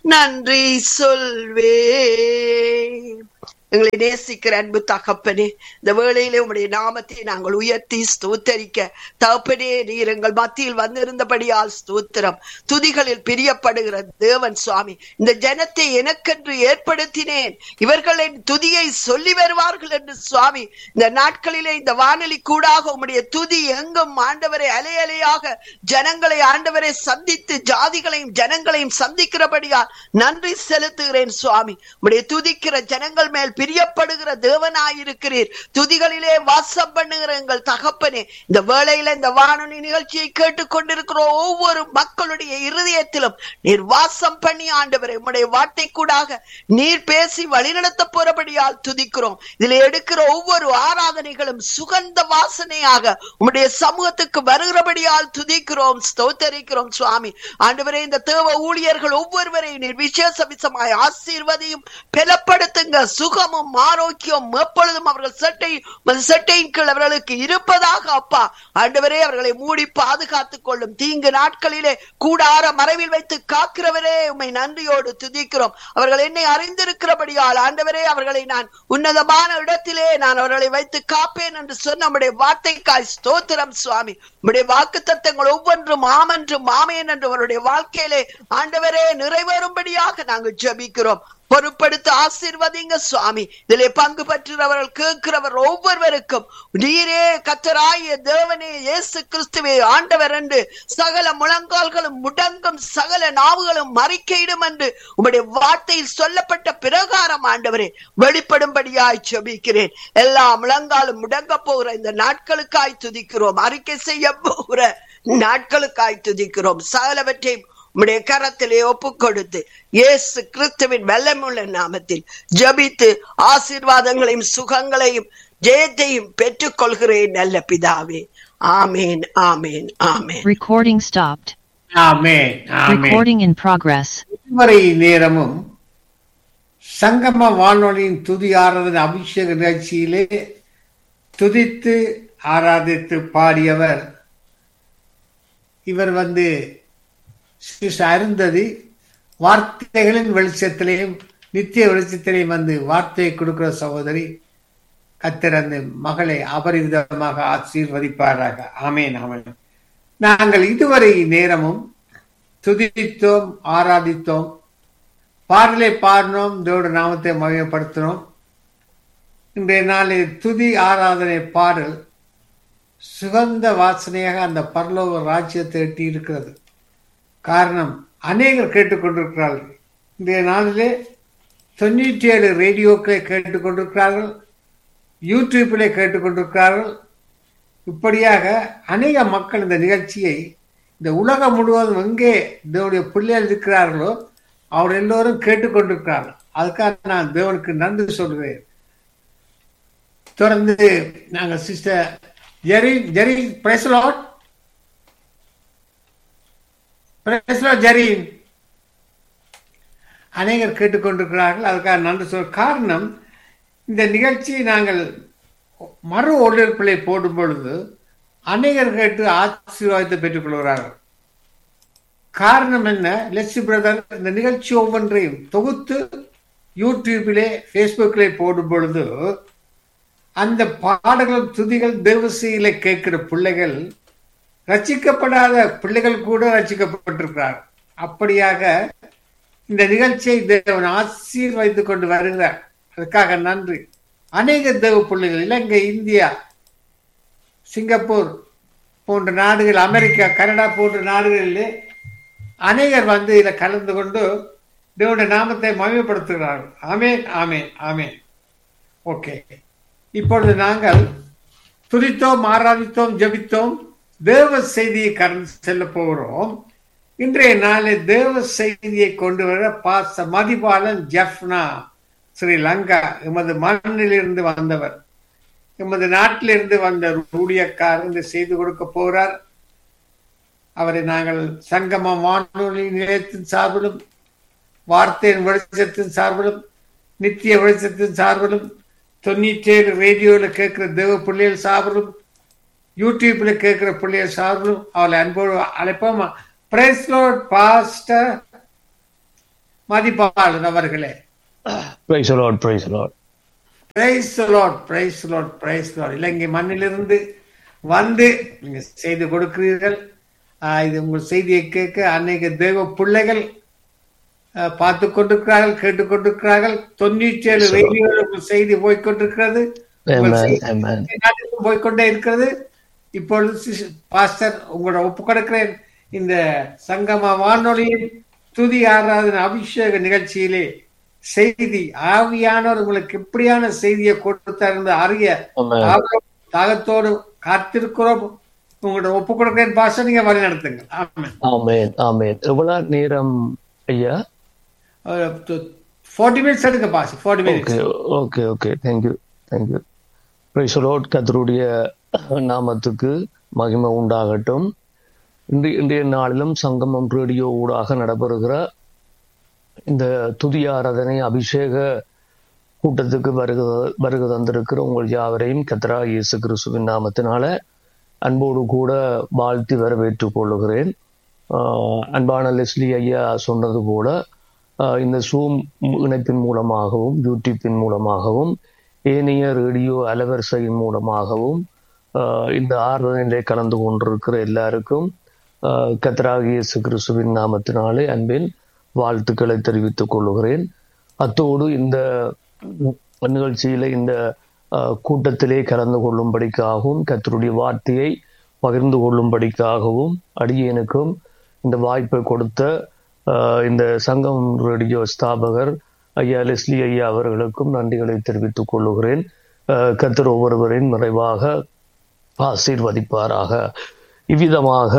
நன்றி சொல்வே எங்களை நேசிக்கிற அன்பு தகப்பனே இந்த வேளையிலே உம்முடைய நாமத்தை நாங்கள் உயர்த்தி ஸ்தோத்தரிக்க தகப்பனே நீர் எங்கள் மத்தியில் வந்திருந்தபடியால் ஸ்தோத்திரம் துதிகளில் பிரியப்படுகிற தேவன் சுவாமி இந்த ஜனத்தை எனக்கென்று ஏற்படுத்தினேன் இவர்களின் துதியை சொல்லி வருவார்கள் என்று சுவாமி இந்த நாட்களிலே இந்த வானொலி கூடாக உம்முடைய துதி எங்கும் ஆண்டவரை அலை அலையாக ஜனங்களை ஆண்டவரை சந்தித்து ஜாதிகளையும் ஜனங்களையும் சந்திக்கிறபடியால் நன்றி செலுத்துகிறேன் சுவாமி உம்முடைய துதிக்கிற ஜனங்கள் மேல் பிரியப்படுகிற தேவனாயிருக்கிறீர் துதிகளிலே வாசம் பண்ணுகிற எங்கள் தகப்பனே இந்த வேளையில இந்த வானொலி நிகழ்ச்சியை கேட்டுக்கொண்டிருக்கிற ஒவ்வொரு மக்களுடைய இருதயத்திலும் நீர் வாசம் பண்ணி ஆண்டவரை உம்முடைய வார்த்தை கூடாக நீர் பேசி வழிநடத்த போறபடியால் துதிக்கிறோம் இதுல எடுக்கிற ஒவ்வொரு ஆராதனைகளும் சுகந்த வாசனையாக உம்முடைய சமூகத்துக்கு வருகிறபடியால் துதிக்கிறோம் ஸ்தோத்தரிக்கிறோம் சுவாமி ஆண்டவரே இந்த தேவ ஊழியர்கள் ஒவ்வொருவரையும் நீர் விசேஷ விசமாய் ஆசீர்வதியும் பலப்படுத்துங்க சுகமும் ஆரோக்கியம் எப்பொழுதும் அவர்கள் சட்டை சட்டையின் கீழ் அவர்களுக்கு இருப்பதாக அப்பா ஆண்டவரே அவர்களை மூடி பாதுகாத்துக் கொள்ளும் தீங்கு நாட்களிலே கூடார மறைவில் வைத்து காக்கிறவரே உம்மை நன்றியோடு துதிக்கிறோம் அவர்கள் என்னை அறிந்திருக்கிறபடியால் ஆண்டவரே அவர்களை நான் உன்னதமான இடத்திலே நான் அவர்களை வைத்து காப்பேன் என்று சொன்ன நம்முடைய வார்த்தைக்காய் ஸ்தோத்திரம் சுவாமி உம்முடைய வாக்கு தத்தங்கள் ஒவ்வொன்றும் ஆமென்றும் ஆமேன் என்று அவருடைய வாழ்க்கையிலே ஆண்டவரே நிறைவேறும்படியாக நாங்கள் ஜெபிக்கிறோம் பொறுப்படுத்த ஆசீர்வதிங்க சுவாமி இதிலே பங்கு பெற்றவர்கள் கேட்கிறவர் ஒவ்வொருவருக்கும் நீரே கத்தராய தேவனே இயேசு கிறிஸ்துவே ஆண்டவர் என்று சகல முழங்கால்களும் முடங்கும் சகல நாவுகளும் மறிக்கையிடும் என்று உம்முடைய வார்த்தையில் சொல்லப்பட்ட பிரகாரம் ஆண்டவரே வெளிப்படும்படியாய் செபிக்கிறேன் எல்லா முழங்காலும் முடங்க போகிற இந்த நாட்களுக்காய் துதிக்கிறோம் அறிக்கை செய்ய போகிற நாட்களுக்காய் துதிக்கிறோம் சகலவற்றையும் உம்முடைய கரத்திலே ஒப்பு கொடுத்து இயேசு கிறிஸ்துவின் வல்லமுள்ள நாமத்தில் ஜபித்து ஆசீர்வாதங்களையும் சுகங்களையும் ஜெயத்தையும் பெற்றுக் கொள்கிறேன் நல்ல பிதாவே ஆமேன் ஆமேன் ஆமேன் Recording stopped. Amen amen Recording in progress. இதுவரை நேரமும் சங்கம வானொலியின் துதி ஆராதனை அபிஷேக நிகழ்ச்சியிலே துதித்து ஆராதித்து பாடியவர் இவர் வந்து சிஸ் அருந்ததி வார்த்தைகளின் வெளிச்சத்திலையும் நித்திய வெளிச்சத்திலையும் வந்து வார்த்தையை கொடுக்கிற சகோதரி கத்தர் அந்த மகளை அபரிவிதமாக ஆசீர்வதிப்பாராக ஆமேன் ஆமேன் நாங்கள் இதுவரை நேரமும் துதித்தோம் ஆராதித்தோம் பாடலை பாடினோம் தேவட நாமத்தை மகிமைப்படுத்தினோம் இன்றைய நாளில் துதி ஆராதனை பாடல் சுகந்த வாசனையாக அந்த பரலோக ராஜ்யத்தை எட்டி இருக்கிறது காரணம் அநேகர் கேட்டுக்கொண்டிருக்கிறார்கள் இன்றைய நாளிலே தொண்ணூற்றி ஏழு ரேடியோக்களை கேட்டுக்கொண்டிருக்கிறார்கள் யூடியூப்பிலே கேட்டுக்கொண்டிருக்கிறார்கள் இப்படியாக அநேக மக்கள் இந்த நிகழ்ச்சியை இந்த உலகம் முழுவதும் எங்கே தேவனுடைய பிள்ளைகள் இருக்கிறார்களோ அவர் எல்லோரும் கேட்டுக்கொண்டிருக்கிறார்கள் அதுக்காக நான் தேவனுக்கு நன்றி சொல்கிறேன் தொடர்ந்து நாங்கள் சிஸ்டர் ஜெரி ஜெரி பிரேசலாட் பிரேசலாட் ஜெரி அநேகர் கேட்டுக்கொண்டிருக்கிறார்கள் அதுக்காக நன்றி சொல் காரணம் இந்த நிகழ்ச்சியை நாங்கள் மறு ஒளிபரப்பிலை போடும் பொழுது அநேகர் கேட்டு ஆசீர்வாதத்தை பெற்றுக் கொள்கிறார்கள் காரணம் என்ன லெட்சி பிரதர் இந்த நிகழ்ச்சி ஒவ்வொன்றையும் தொகுத்து யூடியூபிலே ஃபேஸ்புக்கிலே போடும் பொழுது அந்த பாடல்கள் துதிகள் தேவசையில கேட்கிற பிள்ளைகள் ரச்சிக்கப்படாத பிள்ளைகள் கூட ரச்சிக்கப்பட்டிருக்கிறார் அப்படியாக இந்த நிகழ்ச்சியை தேவன் ஆசீர்வதித்துக் கொண்டு வருகிறார் அதுக்காக நன்றி அநேக தேவ பிள்ளைகள் இலங்கை இந்தியா சிங்கப்பூர் போன்ற நாடுகள் அமெரிக்கா கனடா போன்ற நாடுகளிலே அநேகர் வந்து இதில் கலந்து கொண்டு தேவனுடைய நாமத்தை மகிமைப்படுத்துகிறார்கள் ஆமேன் ஆமேன் ஆமேன் ஓகே இப்பொழுது நாங்கள் துதித்தோம் ஆராதித்தோம் ஜபித்தோம் தேவ செய்தியை கடந்து செல்ல போகிறோம் இன்றைய நாளில் தேவ செய்தியை கொண்டு வர பாச மதிபாலன் ஜெஃப்னா ஸ்ரீலங்கா எமது மண்ணிலிருந்து வந்தவர் எமது நாட்டிலிருந்து வந்த ஊழியக்காரர் இந்த செய்து கொடுக்க போறார் அவரை நாங்கள் சங்கம வானொலி நிலையத்தின் சார்பிலும் வார்த்தையின் வெளிச்சத்தின் சார்பிலும் நித்திய வெளிச்சத்தின் சார்பிலும் தொண்ணூற்றி ஏழு ரேடியோவில் கேட்கிற தேவ பிள்ளைகள் சார்பிலும் யூடியூப்ல கேட்கிற பிள்ளைகள் சார்பிலும் அவளை அன்போடு அழைப்போம் பிரைஸ் லோட் பாஸ்டர் மதிப்பாளர் அவர்களே praise lord praise lord praise lord praise lord praise lord Ilangai மண்ணிலிருந்து வந்து நீங்க செய்து கொடுக்கிறீர்கள் ஆஹ் இது உங்கள் செய்தியை கேட்க அநேக தெய்வ பிள்ளைகள் ஆஹ் பார்த்து கொண்டிருக்கிறார்கள் கேட்டுக்கொண்டிருக்கிறார்கள் தொண்ணூற்றி ஏழு ரேடியோவில் உங்கள் செய்தி போய்கொண்டிருக்கிறது உங்கள் Amen, செய்தி amen. நாட்டுக்கும் போய்க்கொண்டே இருக்கிறது இப்பொழுது சிஸ்- பாஸ்டர் உங்களோட ஒப்பு கொடுக்கிறேன் இந்த சங்கம வானொலியின் துதி ஆராதனை அபிஷேக நிகழ்ச்சியிலே செய்தி ஆவியானவர் உங்களுக்கு எப்படியான செய்தியை கொடுத்தார் என்று அறிய Amen. ஆவலோடு, தாகத்தோடு காத்திருக்கிறோம் உங்களோட ஒப்பு கொடுக்கிறேன் பாஸ்டர் நீங்க வழி நடத்துங்க ஆமாம் ஆமென் ஆமென் எவ்வளவு நேரம் ஐயா ஃபார்ட்டி மினிட்ஸ் எடுங்க boss forty okay minutes okay okay thank you thank you praise lord கத்தருடைய நாமத்துக்கு மகிமை உண்டாகட்டும் இன்றைய இன்றைய நாளிலும் சங்கமம் ரேடியோ ஊடாக நடைபெறுகிற இந்த துதி ஆராதனை அபிஷேக கூட்டத்துக்கு வருக வருக தந்திருக்கிற உங்கள் யாவரையும் கத்ரா இயேசு கிறிஸ்துவின் நாமத்தினால அன்போடு கூட வாழ்த்தி வரவேற்றுக் கொள்ளுகிறேன் ஆஹ் அன்பான லெஸ்லி ஐயா சொன்னது போல ஆஹ் இந்த சூம் இணைப்பின் மூலமாகவும் யூடியூப்பின் மூலமாகவும் ஏனைய ரேடியோ அலவரிசையின் மூலமாகவும் ஆஹ் இந்த ஆராதனையிலே கலந்து கொண்டிருக்கிற எல்லாருக்கும் ஆஹ் கர்த்தராகிய இயேசு கிறிஸ்துவின் நாமத்தினாலே அன்பின் வாழ்த்துக்களை தெரிவித்துக் கொள்கிறேன் அத்தோடு இந்த நிகழ்ச்சியில இந்த ஆஹ், கூட்டத்திலே கலந்து கொள்ளும்படிக்காகவும் கர்த்தருடைய வார்த்தையை பகிர்ந்து கொள்ளும்படிக்காகவும் அடியேனுக்கும் இந்த வாய்ப்பை கொடுத்த ஆஹ், இந்த சங்கம் ரேடியோ ஸ்தாபகர் ஐயா லெஸ்லி ஐயா அவர்களுக்கும் நன்றிகளை தெரிவித்துக் கொள்ளுகிறேன் ஆஹ், கர்த்தர் ஒவ்வொருவரின் நிறைவாக ஆசீர்வதிப்பாராக இவ்விதமாக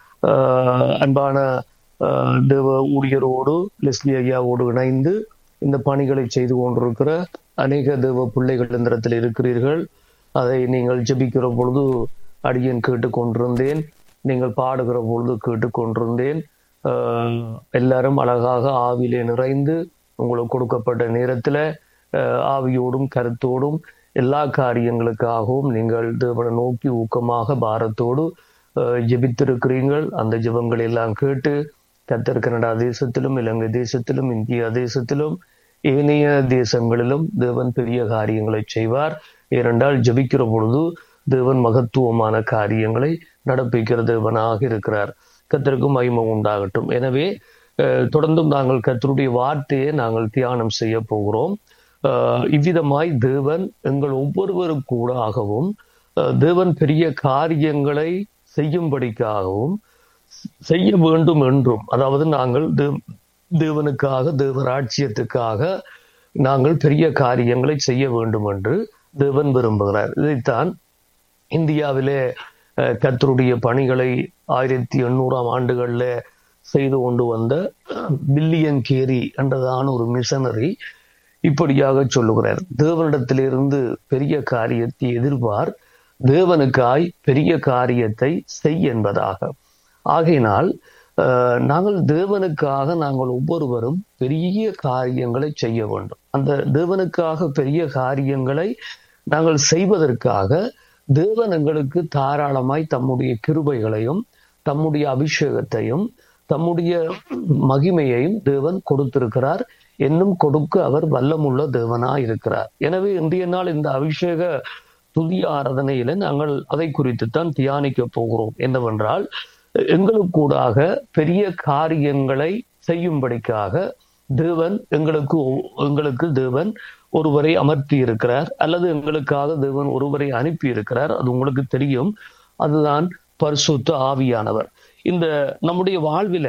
ஆஹ், அன்பான ஆஹ், தேவ ஊழியரோடு லெஸ்லி ஐயாவோடு இணைந்து இந்த பணிகளை செய்து கொண்டிருக்கிற அநேக தேவ பிள்ளைகள் இந்த இடத்தில் இருக்கிறீர்கள் அதை நீங்கள் ஜெபிக்கிற பொழுது அடியேன் கேட்டுக்கொண்டிருந்தேன் நீங்கள் பாடுகிற பொழுது கேட்டுக்கொண்டிருந்தேன் ஆஹ், எல்லாரும் அழகாக ஆவிலே நிறைந்து உங்களுக்கு கொடுக்கப்பட்ட நேரத்துல ஆஹ், ஆவியோடும் கருத்தோடும் எல்லா காரியங்களுக்காகவும் நீங்கள் தேவனை நோக்கி ஊக்கமாக பாரத்தோடு ஆஹ், ஜெபித்திருக்கிறீர்கள் அந்த ஜெபங்கள் எல்லாம் கேட்டு கத்தர் கனடா தேசத்திலும் இலங்கை தேசத்திலும் இந்தியா தேசத்திலும் ஏனைய தேசங்களிலும் தேவன் பெரிய காரியங்களை செய்வார் ஏனென்றால் ஜெபிக்கிற பொழுது தேவன் மகத்துவமான காரியங்களை நடப்பிக்கிற தேவனாக இருக்கிறார் கத்தருக்கு மகிமை உண்டாகட்டும் எனவே அஹ், தொடர்ந்தும் நாங்கள் கத்தருடைய வார்த்தையை நாங்கள் தியானம் செய்ய போகிறோம் அஹ், இவ்விதமாய் தேவன் எங்கள் ஒவ்வொருவரும் கூடாகவும் அஹ், தேவன் பெரிய காரியங்களை செய்யும்படிக்காகவும் செய்ய வேண்டும் என்றும் அதாவது நாங்கள் தேவ- தேவனுக்காக தேவராட்சியத்துக்காக நாங்கள் பெரிய காரியங்களை செய்ய வேண்டும் என்று தேவன் விரும்புகிறார் இதைத்தான் இந்தியாவிலே அஹ், கர்த்தருடைய பணிகளை ஆயிரத்தி எண்ணூறாம் ஆண்டுகள்ல செய்து கொண்டு வந்த பில்லியன் கேரி என்றதான ஒரு மிஷனரி இப்படியாக சொல்லுகிறார் தேவனிடத்திலிருந்து பெரிய காரியத்தை எதிர்பார் தேவனுக்காய் பெரிய காரியத்தை செய் என்பதாக ஆகையினால் அஹ், நாங்கள் தேவனுக்காக நாங்கள் ஒவ்வொருவரும் பெரிய காரியங்களை செய்ய வேண்டும் அந்த தேவனுக்காக பெரிய காரியங்களை நாங்கள் செய்வதற்காக தேவன் எங்களுக்கு தாராளமாய் தம்முடைய கிருபைகளையும் தம்முடைய அபிஷேகத்தையும் தம்முடைய மகிமையையும் தேவன் கொடுத்திருக்கிறார் என்னும் கொடுக்க அவர் வல்லமுள்ள தேவனாய் இருக்கிறார் எனவே இன்றைய நாள் இந்த அபிஷேக துதி ஆராதனையில நாங்கள் அதை குறித்து தான் தியானிக்க போகிறோம் என்னவென்றால் எங்களுக்கூடாக பெரிய காரியங்களை செய்யும்படிக்காக தேவன் எங்களுக்கு ஒ- எங்களுக்கு தேவன் ஒருவரை அமர்த்தி இருக்கிறார் அல்லது எங்களுக்காக தேவன் ஒருவரை அனுப்பி இருக்கிறார் அது உங்களுக்கு தெரியும் அதுதான் பரிசுத்த ஆவியானவர் இந்த நம்முடைய வாழ்வில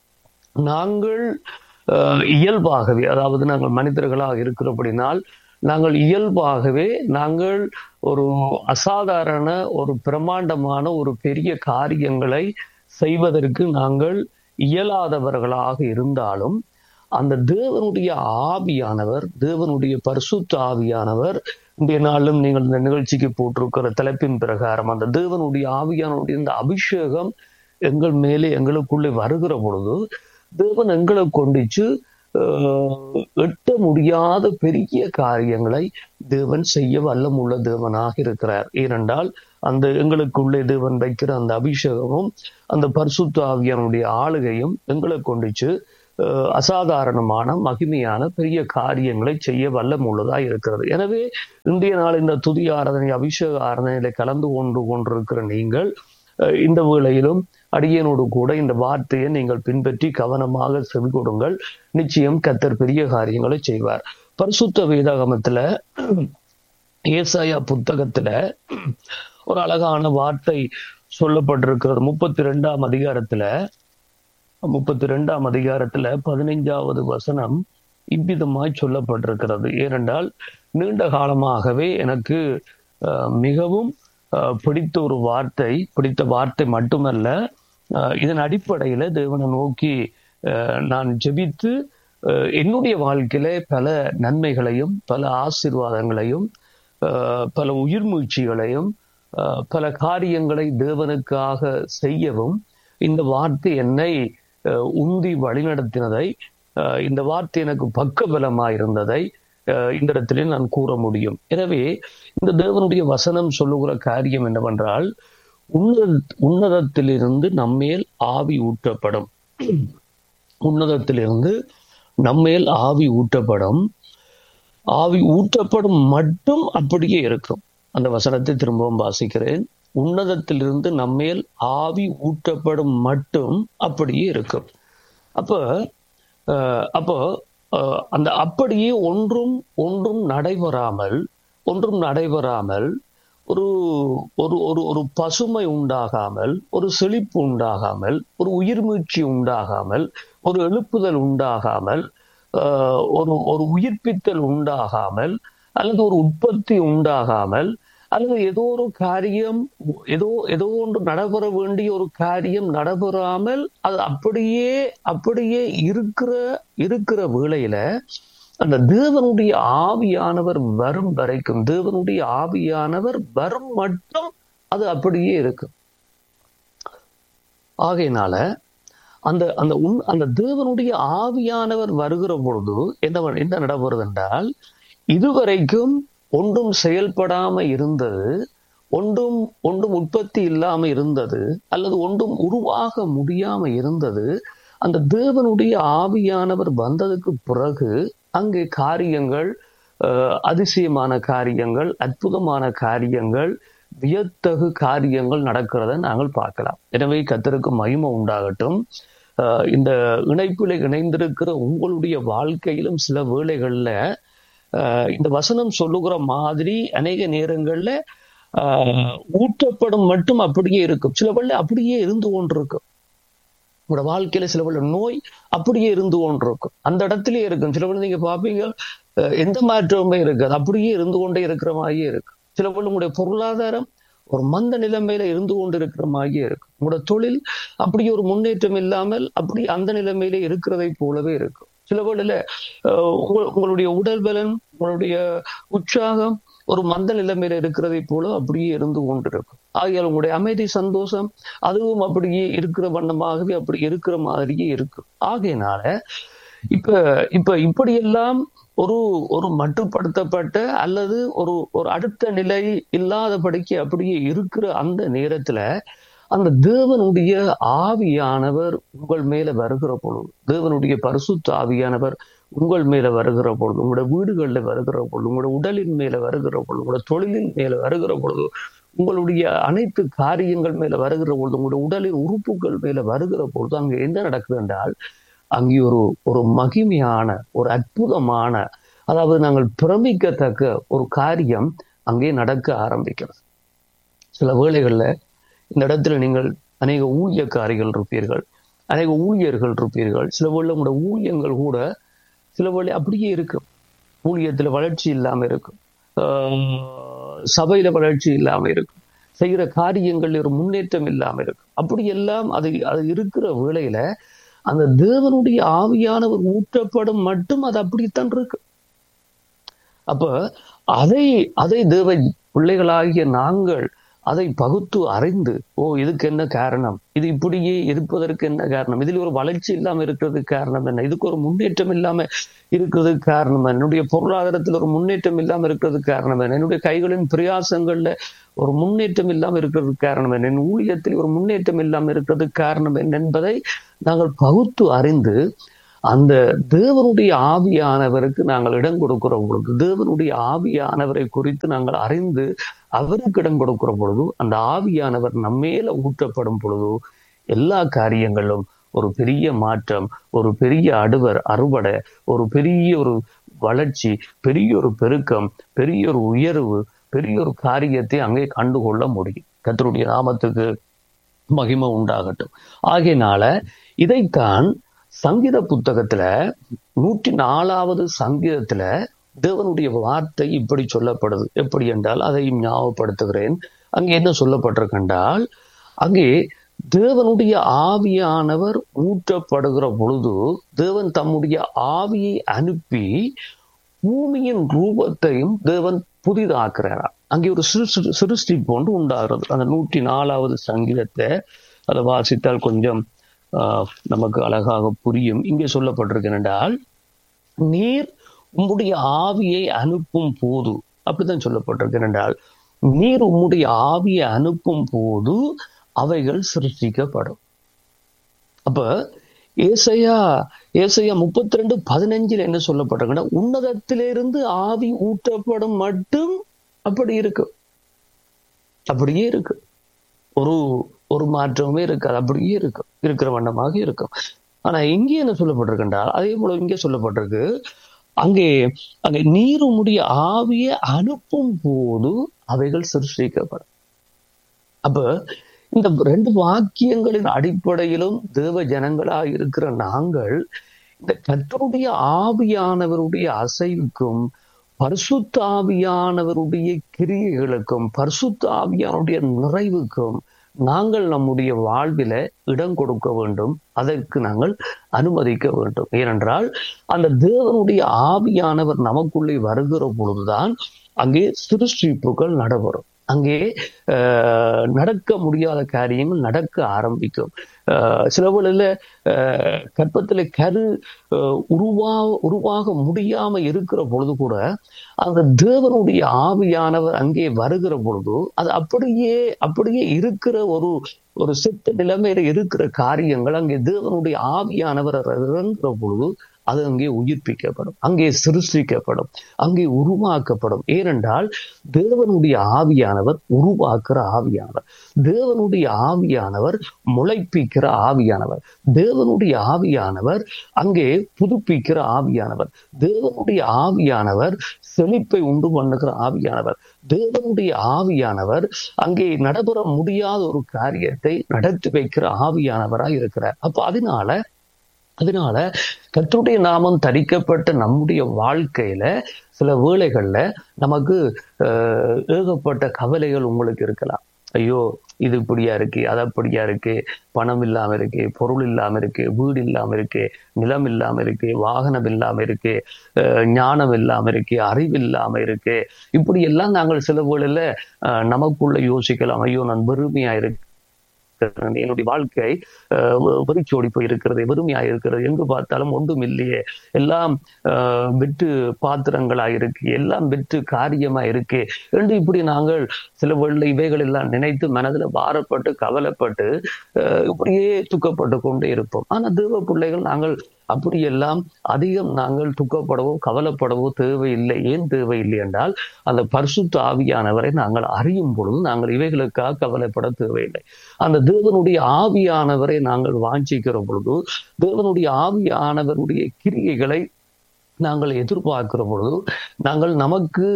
நாங்கள் அஹ், இயல்பாகவே அதாவது நாங்கள் மனிதர்களாக இருக்கிறபடினால் நாங்கள் இயல்பாகவே நாங்கள் ஒரு அசாதாரண ஒரு பிரம்மாண்டமான ஒரு பெரிய காரியங்களை செய்வதற்கு நாங்கள் இயலாதவர்களாக இருந்தாலும் அந்த தேவனுடைய ஆவியானவர் தேவனுடைய பரிசுத்த ஆவியானவர் இன்றைய நாளிலும் நீங்கள் இந்த நிகழ்ச்சிக்கு போட்டிருக்கிற தலைப்பின் பிரகாரம் அந்த தேவனுடைய ஆவியானவருடைய இந்த அபிஷேகம் எங்கள் மேலே எங்களுக்குள்ளே வருகிற பொழுது தேவன் எங்களை கொண்டிச்சு ஆஹ், எட்ட முடியாத பெரிய காரியங்களை தேவன் செய்ய வல்லமுள்ள தேவனாக இருக்கிறார் ஏனென்றால் அந்த எங்களுக்குள்ளே தேவன் வைக்கிற அந்த அபிஷேகமும் அந்த பரிசுத்த ஆவியானுடைய ஆளுகையும் எங்களை கொண்டுச்சு அஹ், அசாதாரணமான மகிமையான பெரிய காரியங்களை செய்ய வல்லம் உள்ளதா இருக்கிறது எனவே இன்றைய நாள் இந்த துதி ஆராதனை அபிஷேக ஆராதனையில கலந்து கொண்டு கொண்டிருக்கிற நீங்கள் அஹ், இந்த வேளையிலும் அடியனோடு கூட இந்த வார்த்தையை நீங்கள் பின்பற்றி கவனமாக செவி கொடுங்கள் நிச்சயம் கத்தர் பெரிய காரியங்களை செய்வார் பரிசுத்த வேதாகமத்துல ஏசாயா புத்தகத்துல ஒரு அழகான வார்த்தை சொல்லப்பட்டிருக்கிறது முப்பத்தி ரெண்டாம் அதிகாரத்துல முப்பத்தி ரெண்டாம் அதிகாரத்துல பதினைஞ்சாவது வசனம் இவ்விதமாய் சொல்லப்பட்டிருக்கிறது ஏனென்றால் நீண்ட காலமாகவே எனக்கு அஹ், மிகவும் அஹ், பிடித்த ஒரு வார்த்தை பிடித்த வார்த்தை மட்டுமல்ல அஹ், இதன் அடிப்படையில தேவனை நோக்கி அஹ், நான் ஜெபித்து அஹ், என்னுடைய வாழ்க்கையில பல நன்மைகளையும் பல ஆசீர்வாதங்களையும் அஹ், பல உயிர் மூழ்ச்சிகளையும் அஹ், பல காரியங்களை தேவனுக்காக செய்யவும் இந்த வார்த்தை என்னை அஹ், உந்தி வழிநடத்தினதை அஹ், இந்த வார்த்தை எனக்கு பக்கபலமா இருந்ததை அஹ், இந்த இடத்திலே நான் கூற முடியும் எனவே இந்த தேவனுடைய வசனம் சொல்லுகிற காரியம் என்னவென்றால் உன்னத உன்னதத்திலிருந்து நம்மேல் ஆவி ஊற்றப்படும் உன்னதத்திலிருந்து நம்மேல் ஆவி ஊற்றப்படும் ஆவி ஊற்றப்படும் மட்டும் அப்படியே இருக்கும் அந்த வசனத்தை திரும்பவும் வாசிக்கிறேன் உன்னதத்திலிருந்து நம்மேல் ஆவி ஊற்றப்படும் மட்டும் அப்படியே இருக்கும் அப்ப அஹ், அப்போ அஹ், அந்த அப்படியே ஒன்றும் ஒன்றும் நடைபெறாமல் ஒன்றும் நடைபெறாமல் ஒரு ஒரு ஒரு ஒரு பசுமை உண்டாகாமல் ஒரு செழிப்பு உண்டாகாமல் ஒரு உயிர்மீழ்ச்சி உண்டாகாமல் ஒரு எழுப்புதல் உண்டாகாமல் ஆஹ், ஒரு ஒரு உயிர்ப்பித்தல் உண்டாகாமல் அல்லது ஒரு உற்பத்தி உண்டாகாமல் அல்லது ஏதோ ஒரு காரியம் ஏதோ ஏதோ ஒன்று நடைபெற வேண்டிய ஒரு காரியம் நடைபெறாமல் அது அப்படியே அப்படியே இருக்கிற இருக்கிற வேளையில அந்த தேவனுடைய ஆவியானவர் வரும் வரைக்கும் தேவனுடைய ஆவியானவர் வரும் மட்டும் அது அப்படியே இருக்கும் ஆகையினால அந்த அந்த உன் அந்த தேவனுடைய ஆவியானவர் வருகிற பொழுது என்ன என்ன நடக்கிறது என்றால் இதுவரைக்கும் ஒன்றும் செயல்படாம இருந்தது ஒன்றும் ஒன்றும் உற்பத்தி இல்லாம இருந்தது அல்லது ஒன்றும் உருவாக முடியாம இருந்தது அந்த தேவனுடைய ஆவியானவர் வந்ததுக்கு பிறகு அங்கே காரியங்கள் அஹ், அதிசயமான காரியங்கள் அற்புதமான காரியங்கள் வியத்தகு காரியங்கள் நடக்கிறத நாங்கள் பார்க்கலாம் எனவே கத்தருக்கு மகிமை உண்டாகட்டும் அஹ், இந்த இணைப்பில் இணைந்திருக்கிற உங்களுடைய வாழ்க்கையிலும் சில வேளைகள்ல அஹ், இந்த வசனம் சொல்லுகிற மாதிரி அநேக நேரங்கள்ல ஆஹ், ஊற்றப்படும் மட்டும் அப்படியே இருக்கும் சில வேளை அப்படியே இருந்து கொண்டிருக்கும் உங்களோட வாழ்க்கையில சில வேளை நோய் அப்படியே இருந்து கொண்டிருக்கும் அந்த இடத்திலே இருக்கும் சில வேளை நீங்க பார்ப்பீங்க அஹ், எந்த மாற்றமுமே இருக்காது அப்படியே இருந்து கொண்டே இருக்கிற மாதிரியே இருக்கு சில வேளை உங்களுடைய பொருளாதாரம் ஒரு மந்த நிலைமையில இருந்து கொண்டு இருக்கிற மாதிரியே இருக்கும் உங்களோட தொழில் அப்படி ஒரு முன்னேற்றம் இல்லாமல் அப்படி அந்த நிலைமையில இருக்கிறதை போலவே இருக்கும் சில வேளையில அஹ், உங்க- உங்களுடைய உடல் பலன் உங்களுடைய உற்சாகம் ஒரு மந்த நிலைமையில இருக்கிறதை போல அப்படியே இருந்து கொண்டிருக்கும் ஆகையால் உங்களுடைய அமைதி சந்தோஷம் அதுவும் அப்படியே இருக்கிற வண்ணமாகவே அப்படி இருக்கிற மாதிரியே இருக்கும் ஆகையினால இப்ப இப்ப இப்படியெல்லாம் ஒரு ஒரு மட்டுப்படுத்தப்பட்ட அல்லது ஒரு ஒரு அடுத்த நிலை இல்லாதபடிக்கு அப்படியே இருக்கிற அந்த நேரத்துல அந்த தேவனுடைய ஆவியானவர் உங்கள் மேல வருகிற பொழுது தேவனுடைய பரிசுத்த ஆவியானவர் உங்கள் மேல வருகிற பொழுது உங்களோட வீடுகள்ல வருகிற பொழுது உங்களோட உடலின் மேல வருகிற பொழுது உங்களோட தொழிலின் மேல வருகிற பொழுது உங்களுடைய அனைத்து காரியங்கள் மேல வருகிற பொழுது உங்களுடைய உடலின் உறுப்புகள் மேல வருகிற பொழுது அங்க என்ன நடக்குது என்றால் அங்கே ஒரு ஒரு மகிமையான ஒரு அற்புதமான அதாவது நாங்கள் பிரமிக்கத்தக்க ஒரு காரியம் அங்கே நடக்க ஆரம்பிக்கிறது சில வேளைகள்ல இந்த இடத்துல நீங்கள் அநேக ஊழியக்காரிகள் இருப்பீர்கள் அநேக ஊழியர்கள் இருப்பீர்கள் சில வேளை உங்களோட ஊழியங்கள் கூட சில வேளை அப்படியே இருக்கும் ஊழியத்துல வளர்ச்சி இல்லாம இருக்கும் ஆஹ் சபையில வளர்ச்சி இல்லாம இருக்கும் செய்கிற காரியங்கள் ஒரு முன்னேற்றம் இல்லாம இருக்கும் அப்படி எல்லாம் அது அது இருக்கிற வேளையில அந்த தேவனுடைய ஆவியானவர் ஊற்றப்படும் மட்டும் அது அப்படித்தான் இருக்கு அப்ப அதை அதை தேவ பிள்ளைகளாகிய நாங்கள் அதை பகுத்து அறிந்து ஓ இதுக்கு என்ன காரணம் இது இப்படியே இருப்பதற்கு என்ன காரணம் இதில் ஒரு வளர்ச்சி இல்லாம இருக்கிறதுக்கு காரணம் என்ன இதுக்கு ஒரு முன்னேற்றம் இல்லாம இருக்கிறதுக்கு காரணம் என்ன என்னுடைய பொருளாதாரத்தில் ஒரு முன்னேற்றம் இல்லாம இருக்கிறதுக்கு காரணம் என்ன என்னுடைய கைகளின் பிரயாசங்கள்ல ஒரு முன்னேற்றம் இல்லாம இருக்கிறதுக்கு காரணம் என்ன என் ஊழியத்தில் ஒரு முன்னேற்றம் இல்லாம இருக்கிறதுக்கு காரணம் என்ன என்பதை நாங்கள் பகுத்து அறிந்து அந்த தேவனுடைய ஆவியானவருக்கு நாங்கள் இடம் கொடுக்கிற பொழுது தேவனுடைய ஆவியானவரை குறித்து நாங்கள் அறிந்து அவருக்கு இடம் கொடுக்கிற பொழுது அந்த ஆவியானவர் நம்மேல ஊற்றப்படும் பொழுது எல்லா காரியங்களும் ஒரு பெரிய மாற்றம் ஒரு பெரிய அடுவர் அறுவடை ஒரு பெரிய ஒரு வளர்ச்சி பெரிய ஒரு பெருக்கம் பெரிய ஒரு உயர்வு பெரிய ஒரு காரியத்தை அங்கே கண்டுகொள்ள முடியும் கர்த்தருடைய நாமத்துக்கு மகிமை உண்டாகட்டும் ஆகையினால இதைத்தான் சங்கீத புத்தகத்துல நூற்றி நாலாவது சங்கீதத்துல தேவனுடைய வார்த்தை இப்படி சொல்லப்படுது எப்படி என்றால் அதையும் ஞாபகப்படுத்துகிறேன் அங்கே என்ன சொல்லப்பட்டிருக்கென்றால் அங்கே தேவனுடைய ஆவியானவர் ஊற்றப்படுகிற பொழுது தேவன் தம்முடைய ஆவியை அனுப்பி பூமியின் ரூபத்தையும் தேவன் புதிதாக்குறாரா அங்கே ஒரு சிறு சிறு சிருஷ்டிப்பு ஒன்று உண்டாகிறது அந்த நூற்றி நாலாவது சங்கீதத்தை அதை வாசித்தால் கொஞ்சம் ஆஹ், நமக்கு அழகாக புரியும் இங்கே சொல்லப்பட்டிருக்கு என்றால் நீர் உம்முடைய ஆவியை அனுப்பும் போது அப்படித்தான் சொல்லப்பட்டிருக்கு என்றால் நீர் உம்முடைய ஆவியை அனுப்பும் போது அவைகள் சிருஷ்டிக்கப்படும் அப்ப ஏசையா ஏசையா முப்பத்தி ரெண்டு பதினஞ்சுல என்ன சொல்லப்பட்டிருக்குன்னா உன்னதத்திலிருந்து ஆவி ஊற்றப்படும் மட்டும் அப்படி இருக்கு அப்படியே இருக்கு ஒரு ஒரு மாற்றமே இருக்காது அப்படியே இருக்கும் இருக்கிற வண்ணமாக இருக்கும் ஆனா இங்கே என்ன சொல்லப்பட்டிருக்கின்றால் அதே போல இங்கே சொல்லப்பட்டிருக்கு அங்கே அங்கே நீருமுடைய ஆவியை அனுப்பும் போது அவைகள் சிருஷ்டிக்கப்படும் அப்ப இந்த ரெண்டு வாக்கியங்களின் அடிப்படையிலும் தேவ ஜனங்களாக இருக்கிற நாங்கள் இந்த கர்த்தருடைய ஆவியானவருடைய அசைவுக்கும் பரிசுத்த ஆவியானவருடைய கிரியைகளுக்கும் பரிசுத்த ஆவியானுடைய நிறைவுக்கும் நாங்கள் நம்முடைய வாழ்வில இடம் கொடுக்க வேண்டும் அதற்கு நாங்கள் அனுமதிக்க வேண்டும் ஏனென்றால் அந்த தேவனுடைய ஆவியானவர் நமக்குள்ளே வருகிற பொழுதுதான் அங்கே சிருஷ்டிப்புகள் நடைபெறும் அங்கே ஆஹ், நடக்க முடியாத காரியங்கள் நடக்க ஆரம்பிக்கும் ஆஹ், சில வேளையில ஆஹ், கர்ப்பத்துல கரு ஆஹ், உருவா உருவாக முடியாம இருக்கிற பொழுது கூட அந்த தேவனுடைய ஆவியானவர் அங்கே வருகிற பொழுது அது அப்படியே அப்படியே இருக்கிற ஒரு ஒரு செத்த நிலைமையில இருக்கிற காரியங்கள் அங்கே தேவனுடைய ஆவியானவர் இறங்குற பொழுது அது அங்கே உயிர்ப்பிக்கப்படும் அங்கே சிருஷ்டிக்கப்படும் அங்கே உருவாக்கப்படும் ஏனென்றால் தேவனுடைய ஆவியானவர் உருவாக்குற ஆவியானவர் தேவனுடைய ஆவியானவர் முளைப்பிக்கிற ஆவியானவர் தேவனுடைய ஆவியானவர் அங்கே புதுப்பிக்கிற ஆவியானவர் தேவனுடைய ஆவியானவர் செழிப்பை உண்டு பண்ணுகிற ஆவியானவர் தேவனுடைய ஆவியானவர் அங்கே நடைபெற முடியாத ஒரு காரியத்தை நடத்தி வைக்கிற ஆவியானவராய் இருக்கிறார் அப்ப அதனால அதனால கர்த்தருடைய நாமம் தரிக்கப்பட்ட நம்முடைய வாழ்க்கையில சில வேளைகள்ல நமக்கு ஆஹ், ஏகப்பட்ட கவலைகள் உங்களுக்கு இருக்கலாம் ஐயோ இது இப்படியா இருக்கு அது அப்படியா இருக்கு பணம் இல்லாம இருக்கு பொருள் இல்லாம இருக்கு வீடு இல்லாம இருக்கு நிலம் இல்லாம இருக்கு வாகனம் இல்லாம இருக்கு அஹ், ஞானம் இல்லாம இருக்கு அறிவு இல்லாம இருக்கு இப்படி எல்லாம் நாங்கள் சில வேளையில அஹ், நமக்குள்ள யோசிக்கலாம் ஐயோ நான் வெறுமையா இருக்கு என்னுடைய வாழ்க்கை அஹ், வெ- வெறிச்சோடி போய் இருக்கிறது வெறுமையா இருக்கிறது எங்கு பார்த்தாலும் ஒன்றும் இல்லையே எல்லாம் அஹ், வெற்று பாத்திரங்களா இருக்கு எல்லாம் வெற்று காரியமா இருக்கு என்று இப்படி நாங்கள் சில வேளை இவைகள் எல்லாம் நினைத்து மனதுல பாரப்பட்டு கவலைப்பட்டு அஹ், இப்படியே துக்கப்பட்டு கொண்டே இருப்போம் ஆனா தேவ பிள்ளைகள் நாங்கள் அப்படியெல்லாம் அதிகம் நாங்கள் துக்கப்படவோ கவலைப்படவோ தேவையில்லை ஏன் தேவையில்லை என்றால் அந்த பரிசுத்த ஆவியானவரை நாங்கள் அறியும் பொழுது நாங்கள் இவைகளுக்காக கவலைப்பட தேவையில்லை அந்த தேவனுடைய ஆவியானவரை நாங்கள் வாஞ்சிக்கிற பொழுது தேவனுடைய ஆவியானவருடைய கிரியைகளை நாங்கள் எதிர்பார்க்கிற பொழுது நாங்கள் நமக்கு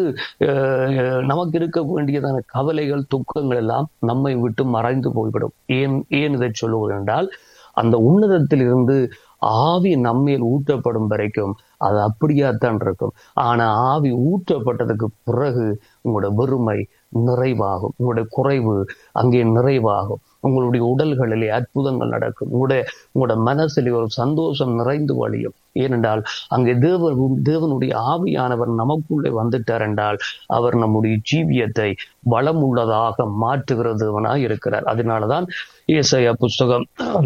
அஹ், நமக்கு இருக்க வேண்டியதான கவலைகள் துக்கங்கள் எல்லாம் நம்மை விட்டு மறைந்து போய்விடும் ஏன் ஏன் இதை சொல்லுவது என்றால் அந்த உன்னதத்தில் இருந்து ஆவி நம்மேல் ஊற்றப்படும் வரைக்கும் அது அப்படியாத்தான் இருக்கும் ஆனா ஆவி ஊற்றப்பட்டதுக்கு பிறகு உங்களோட வெறுமை நிறைவாகும் உங்களுடைய குறைவு அங்கே நிறைவாகும் உங்களுடைய உடல்களிலே அற்புதங்கள் நடக்கும் உங்களுடைய உங்களோட மனசிலே ஒரு சந்தோஷம் நிறைந்து வழியும் ஏனென்றால் அங்கே தேவ தேவனுடைய ஆவியானவர் நமக்குள்ளே வந்துட்டார் என்றால் அவர் நம்முடைய ஜீவியத்தை வளமுள்ளதாக மாற்றுகிற தேவனாய் இருக்கிறார் அதனாலதான் ஏசாயா புஸ்தகம்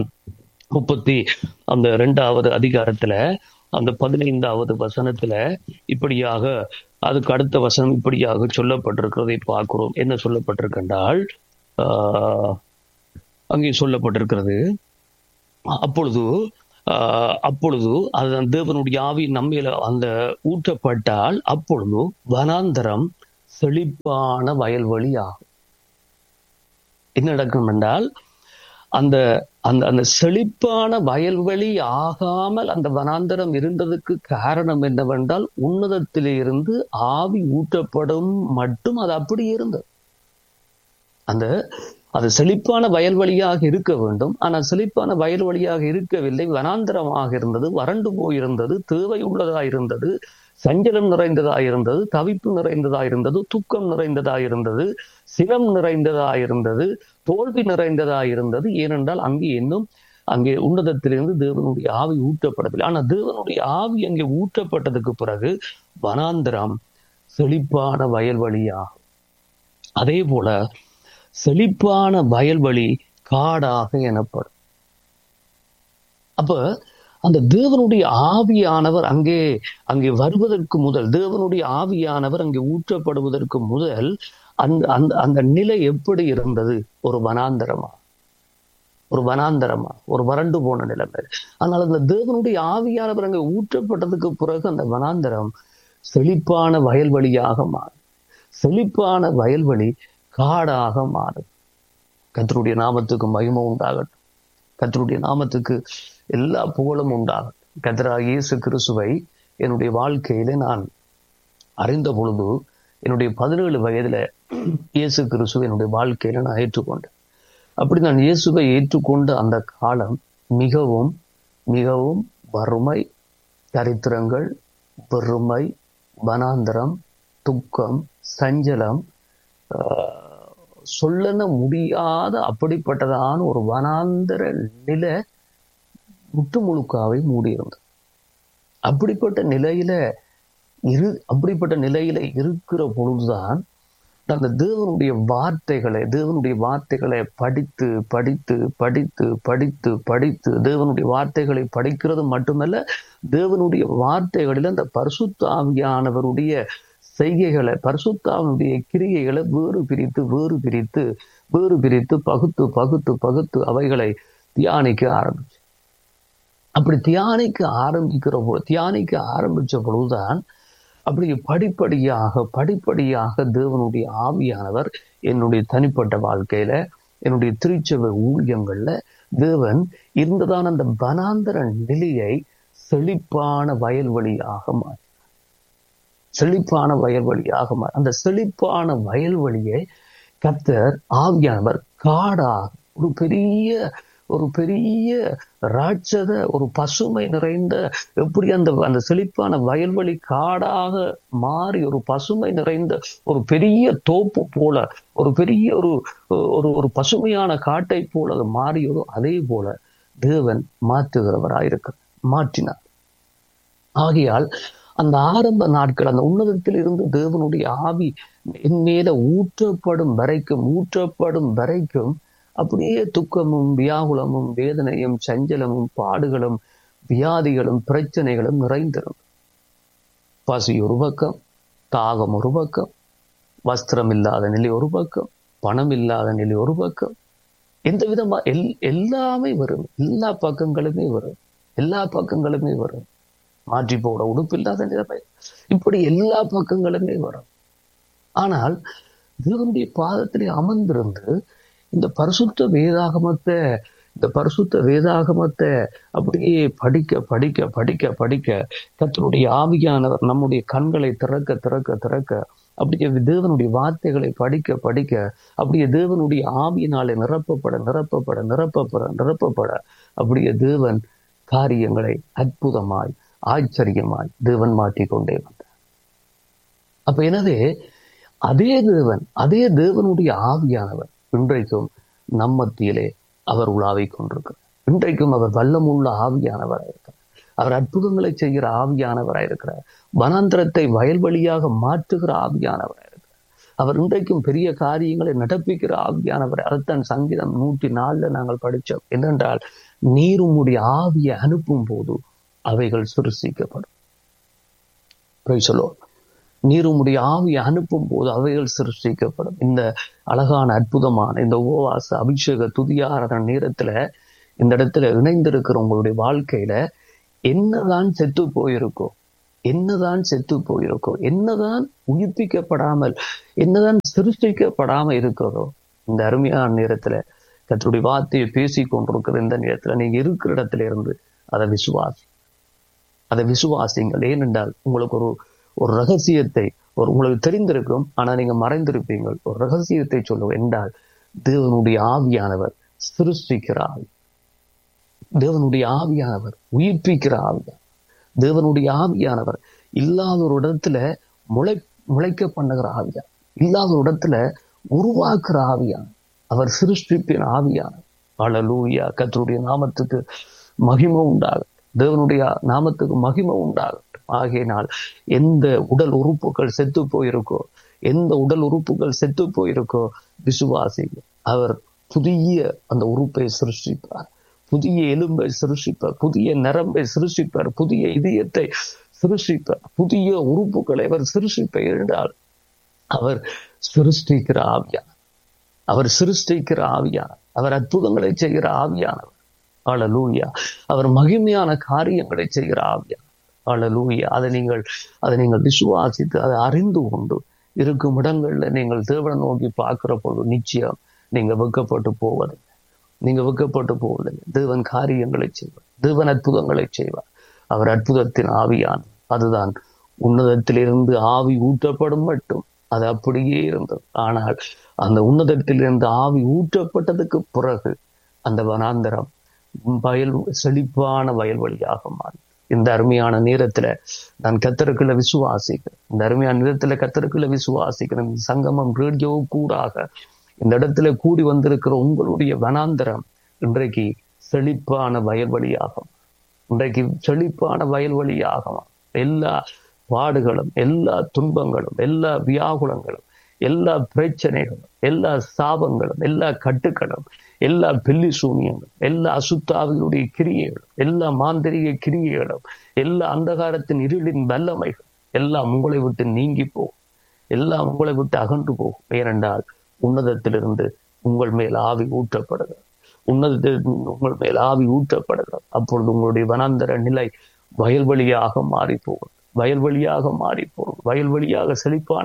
முப்பத்தி அந்த இரண்டாவது அதிகாரத்துல அந்த பதினைந்தாவது வசனத்துல இப்படியாக அதுக்கு அடுத்த வசனம் இப்படியாக சொல்லப்பட்டிருக்கிறதை பார்க்கிறோம் என்ன சொல்லப்பட்டிருக்கின்றால் ஆஹ் அங்கே சொல்லப்பட்டிருக்கிறது அப்பொழுது ஆஹ் அப்பொழுது அது அந்த தேவனுடைய ஆவி நம்மையில அந்த ஊற்றப்பட்டால் அப்பொழுது வனாந்தரம் செழிப்பான வயல்வெளி ஆகும் என்ன நடக்கும் என்றால் அந்த அந்த அந்த செழிப்பான வயல்வெளி ஆகாமல் அந்த வனாந்தரம் இருந்ததுக்கு காரணம் என்னவென்றால் உன்னதத்திலே இருந்து ஆவி ஊற்றப்படும் மட்டும் அது அப்படி இருந்தது அந்த அது செழிப்பான வயல்வெளியாக இருக்க வேண்டும் ஆனால் செழிப்பான வயல்வெளியாக இருக்கவில்லை வனாந்தரமாக இருந்தது வறண்டு போயிருந்தது தேவை உள்ளதா இருந்தது சஞ்சலம் நிறைந்ததா இருந்தது தவிப்பு நிறைந்ததா இருந்தது துக்கம் நிறைந்ததா இருந்தது சினம் நிறைந்ததா இருந்தது தோல்வி நிறைந்ததா இருந்தது ஏனென்றால் அங்கே இன்னும் அங்கே உன்னதத்திலிருந்து தேவனுடைய ஆவி ஊற்றப்படவில்லை ஆனால் தேவனுடைய ஆவி அங்கே ஊற்றப்பட்டதுக்கு பிறகு வனாந்தரம் செழிப்பான வயல்வெளியாகும் அதே போல செழிப்பான வயல்வெளி காடாக எனப்படும் அப்ப அந்த தேவனுடைய ஆவியானவர் அங்கே அங்கே வருவதற்கு முதல் தேவனுடைய ஆவியானவர் அங்கே ஊற்றப்படுவதற்கு முதல் அந்த அந்த அந்த நிலை எப்படி இருந்தது ஒரு வனாந்தரமா ஒரு வனாந்தரமா ஒரு வறண்டு போன நிலைமை ஆனால் அந்த தேவனுடைய ஆவியானவர் அங்கே ஊற்றப்பட்டதுக்கு பிறகு அந்த வனாந்தரம் செழிப்பான வயல்வெளியாக மாறும் செழிப்பான வயல்வெளி காடாக மாறும் கத்தருடைய நாமத்துக்கு மகிமை உண்டாகட்டும் கத்தருடைய நாமத்துக்கு எல்லா புகழும் உண்டாகட்டும் கத்தரா இயேசு கிறிஸ்துவை என்னுடைய வாழ்க்கையில நான் அறிந்த பொழுது என்னுடைய பதினேழு வயதுல இயேசு கிறிஸ்துவை என்னுடைய வாழ்க்கையில நான் ஏற்றுக்கொண்டேன் அப்படி நான் இயேசுவை ஏற்றுக்கொண்ட அந்த காலம் மிகவும் மிகவும் வறுமை தரித்திரங்கள் பெருமை வனாந்தரம் துக்கம் சஞ்சலம் சொல்லன முடியாத அப்படிப்பட்டதான ஒரு வனாந்தர நிலை முற்றுமுழுக்காவை மூடியிருந்தது அப்படிப்பட்ட நிலையில இரு அப்படிப்பட்ட நிலையில இருக்கிற பொழுதுதான் அந்த தேவனுடைய வார்த்தைகளை தேவனுடைய வார்த்தைகளை படித்து படித்து படித்து படித்து படித்து தேவனுடைய வார்த்தைகளை படிக்கிறது மட்டுமல்ல தேவனுடைய வார்த்தைகளில் அந்த பரிசுத்தாவியானவருடைய செய்கைகளை பரிசுத்தாவினுடைய கிரியைகளை வேறு பிரித்து வேறு பிரித்து வேறு பிரித்து பகுத்து பகுத்து பகுத்து அவைகளை தியானிக்க ஆரம்பிச்சு அப்படி தியானிக்க ஆரம்பிக்கிற பொழுது தியானிக்க ஆரம்பிச்ச பொழுதுதான் அப்படி படிப்படியாக படிப்படியாக தேவனுடைய ஆவியானவர் என்னுடைய தனிப்பட்ட வாழ்க்கையில என்னுடைய திருச்சபை ஊழியங்கள்ல தேவன் இருந்ததான அந்த வனாந்தர நிலையை செழிப்பான வயல்வெளியாக மாறி செழிப்பான வயல்வெளியாக மாறி அந்த செழிப்பான வயல்வெளியை கத்தர் ஆவியானவர் காடாக ஒரு பெரிய ஒரு பெரிய ராட்சத ஒரு பசுமை நிறைந்த எப்படி அந்த அந்த செழிப்பான வயல்வெளி காடாக மாறி ஒரு பசுமை நிறைந்த ஒரு பெரிய தோப்பு போல ஒரு பெரிய ஒரு ஒரு ஒரு பசுமையான காட்டை போல அது மாறியதோ அதே போல தேவன் மாற்றுகிறவராயிருக்க மாற்றினார் ஆகையால் அந்த ஆரம்ப நாட்கள் அந்த உன்னதத்தில் இருந்து தேவனுடைய ஆவி என் மேல ஊற்றப்படும் வரைக்கும் ஊற்றப்படும் வரைக்கும் அப்படியே துக்கமும் வியாகுலமும் வேதனையும் சஞ்சலமும் பாடுகளும் வியாதிகளும் பிரச்சனைகளும் நிறைந்திருக்கும் பசி ஒரு பக்கம் தாகம் ஒரு பக்கம் வஸ்திரம் இல்லாத நிலை ஒரு பக்கம் பணம் இல்லாத நிலை ஒரு பக்கம் எந்த விதமா எல் எல்லாமே வரும் எல்லா பக்கங்களுமே வரும் எல்லா பக்கங்களுமே வரும் மாற்றி போட உடுப்பு இல்லாத நிலைமை இப்படி எல்லா பக்கங்களுமே வரும் ஆனால் தேவனுடைய பாதத்திலே அமர்ந்திருந்து இந்த பரிசுத்த வேதாகமத்தை இந்த பரிசுத்த வேதாகமத்தை அப்படியே படிக்க படிக்க படிக்க படிக்க கத்தனுடைய ஆவியானவர் நம்முடைய கண்களை திறக்க திறக்க திறக்க அப்படியே தேவனுடைய வார்த்தைகளை படிக்க படிக்க அப்படியே தேவனுடைய ஆவியினாலே நிரப்பப்பட நிரப்பப்பட நிரப்பப்பட நிரப்பப்பட அப்படியே தேவன் காரியங்களை அற்புதமாய் ஆச்சரியமாய் தேவன் மாற்றிக்கொண்டே வந்தார் அப்ப எனவே அதே தேவன் அதே தேவனுடைய ஆவியானவர் இன்றைக்கும் நம் மத்தியிலே அவர் உலாவிக் கொண்டிருக்கிறார் இன்றைக்கும் அவர் வல்லமுள்ள ஆவியானவராக இருக்கிறார் அவர் அற்புதங்களை செய்கிற ஆவியானவராக இருக்கிறார் வனாந்திரத்தை வயல்வெளியாக மாற்றுகிற ஆவியானவராக இருக்கிறார் அவர் இன்றைக்கும் பெரிய காரியங்களை நடப்பிக்கிற ஆவியானவர் அதைத்தான் சங்கீதம் நூற்றி நாலுல நாங்கள் படித்தோம் என்னென்றால் நீர் உம்முடைய ஆவியை அனுப்பும் போது அவைகள் சிருஷ்டிக்கப்படும் நீர் உம்முடைய ஆவியை அனுப்பும் போது அவைகள் சிருஷ்டிக்கப்படும் இந்த அழகான அற்புதமான இந்த உபவாச அபிஷேக துதியாராதன நேரத்துல இந்த இடத்துல இணைந்திருக்கிற உங்களுடைய வாழ்க்கையில என்னதான் செத்து போயிருக்கோ என்னதான் செத்து போயிருக்கோ என்னதான் உயிர்ப்பிக்கப்படாமல் என்னதான் சிருஷ்டிக்கப்படாம இருக்கிறதோ இந்த அருமையான நேரத்துல கத்தருடைய வார்த்தையை பேசி கொண்டிருக்கிற இந்த நேரத்துல நீங்க இருக்கிற இடத்துல இருந்து அதை விசுவாசி அதை விசுவாசிங்கள் ஏனென்றால் உங்களுக்கு ஒரு ஒரு ரகசியத்தை ஒரு உங்களுக்கு தெரிந்திருக்கும் ஆனா நீங்க மறைந்திருப்பீங்கள் ஒரு ரகசியத்தை சொல்லுவோம் என்றால் தேவனுடைய ஆவியானவர் சிருஷ்டிக்கிற ஆவி தேவனுடைய ஆவியானவர் உயிர்ப்பிக்கிற ஆவியானவர் தேவனுடைய ஆவியானவர் இல்லாத ஒரு இடத்துல முளை முளைக்க பண்ணுகிற ஆவியார் இல்லாத ஒரு இடத்துல உருவாக்குற ஆவியான அவர் சிருஷ்டிப்பின் ஆவியான அழலூயா கத்தருடைய நாமத்துக்கு மகிமை உண்டாகும் தேவனுடைய நாமத்துக்கு மகிமை உண்டாகட்டும் ஆகையினால் எந்த உடல் உறுப்புகள் செத்து போயிருக்கோ எந்த உடல் உறுப்புகள் செத்து போயிருக்கோ விசுவாசி அவர் புதிய அந்த உறுப்பை சிருஷ்டிப்பார் புதிய எலும்பை சிருஷ்டிப்பார் புதிய நரம்பை சிருஷ்டிப்பார் புதிய இதயத்தை சிருஷ்டிப்பார் புதிய உறுப்புகளை அவர் சிருஷ்டிப்பார் என்றால் அவர் சிருஷ்டிக்கிற ஆவியார் அவர் சிருஷ்டிக்கிற ஆவியார் அவர் அற்புதங்களை செய்கிற ஆவியானவர் அழலூயா அவர் மகிமையான காரியங்களை செய்கிற ஆவியார் அழலூயா அதை நீங்கள் அதை நீங்கள் விசுவாசித்து அதை அறிந்து கொண்டு இருக்கும் இடங்கள்ல நீங்கள் தேவனை நோக்கி பார்க்கிற பொழுது நிச்சயம் நீங்க வெக்கப்பட்டு போவதில்லை நீங்க வெக்கப்பட்டு போவதில்லை தேவன் காரியங்களை செய்வார் தேவன் அற்புதங்களை செய்வார் அவர் அற்புதத்தின் ஆவியான அதுதான் உன்னதத்திலிருந்து ஆவி ஊற்றப்படும் மட்டும் அது அப்படியே இருந்தது ஆனால் அந்த உன்னதத்திலிருந்து ஆவி ஊற்றப்பட்டதுக்கு பிறகு அந்த வனாந்தரம் வயல் செழிப்பான வயல்வெளியாக மாறி இந்த அருமையான நேரத்துல நான் கத்தருக்குள்ள விசுவாசிக்கிறேன் இந்த அருமையான நேரத்துல கத்தருக்குள்ள விசுவாசிக்கிறேன் இந்த சங்கமம் ரேடியோ கூடாக இந்த இடத்துல கூடி வந்திருக்கிற உங்களுடைய வனாந்தரம் இன்றைக்கு செழிப்பான வயல்வெளியாகும் இன்றைக்கு செழிப்பான வயல்வெளியாகும் எல்லா பாடுகளும் எல்லா துன்பங்களும் எல்லா வியாகுலங்களும் எல்லா பிரச்சனைகளும் எல்லா சாபங்களும் எல்லா கட்டுக்களும் எல்லா பெல்லி சூனியங்களும் எல்லா அசுத்தாவிகளுடைய கிரியைகளும் எல்லா மாந்திரிக கிரியைகளும் எல்லா அந்தகாரத்தின் இருளின் வல்லமைகள் எல்லாம் உங்களை விட்டு நீங்கி போகும் எல்லாம் உங்களை விட்டு அகன்று போகும் ஏனென்றால் உன்னதத்திலிருந்து உங்கள் மேல் ஆவி ஊற்றப்படுகிறது உன்னதத்திலிருந்து உங்கள் மேல் ஆவி ஊற்றப்படுகிறது அப்பொழுது உங்களுடைய வனாந்தர நிலை வயல்வெளியாக மாறி போகும் வயல்வெளியாக மாறி போகும் வயல்வெளியாக செழிப்பான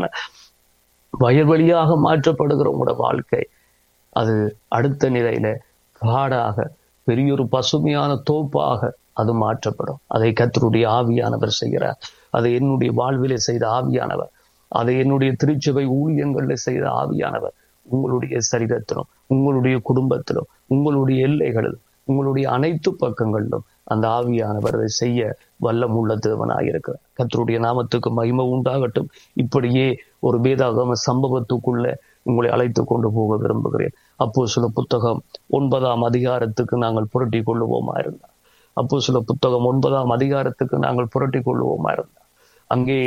வயல்வெளியாக மாற்றப்படுகிற உங்களோட வாழ்க்கை அது அடுத்த நிலையில காடாக பெரியொரு பசுமையான தோப்பாக அது மாற்றப்படும் அதை கத்தருடைய ஆவியானவர் செய்கிறார் அதை என்னுடைய வாழ்விலே செய்த ஆவியானவர் அதை என்னுடைய திருச்சபை ஊழியங்கள்ல செய்த ஆவியானவர் உங்களுடைய சரீரத்திலும் உங்களுடைய குடும்பத்திலும் உங்களுடைய எல்லைகளிலும் உங்களுடைய அனைத்து பக்கங்களிலும் அந்த ஆவியானவர் அதை செய்ய வல்லம் உள்ள தேவனாயிருக்கிறார் கத்தருடைய நாமத்துக்கு மகிமை உண்டாகட்டும் இப்படியே ஒரு வேதாகம சம்பவத்துக்குள்ள உங்களை அழைத்து கொண்டு போக விரும்புகிறேன் அப்போ சில புத்தகம் ஒன்பதாம் அதிகாரத்துக்கு நாங்கள் புரட்டி கொள்ளுவோமா இருந்தார் அப்போ சில புத்தகம் ஒன்பதாம் அதிகாரத்துக்கு நாங்கள் புரட்டி கொள்ளுவோமா இருந்தார் அங்கே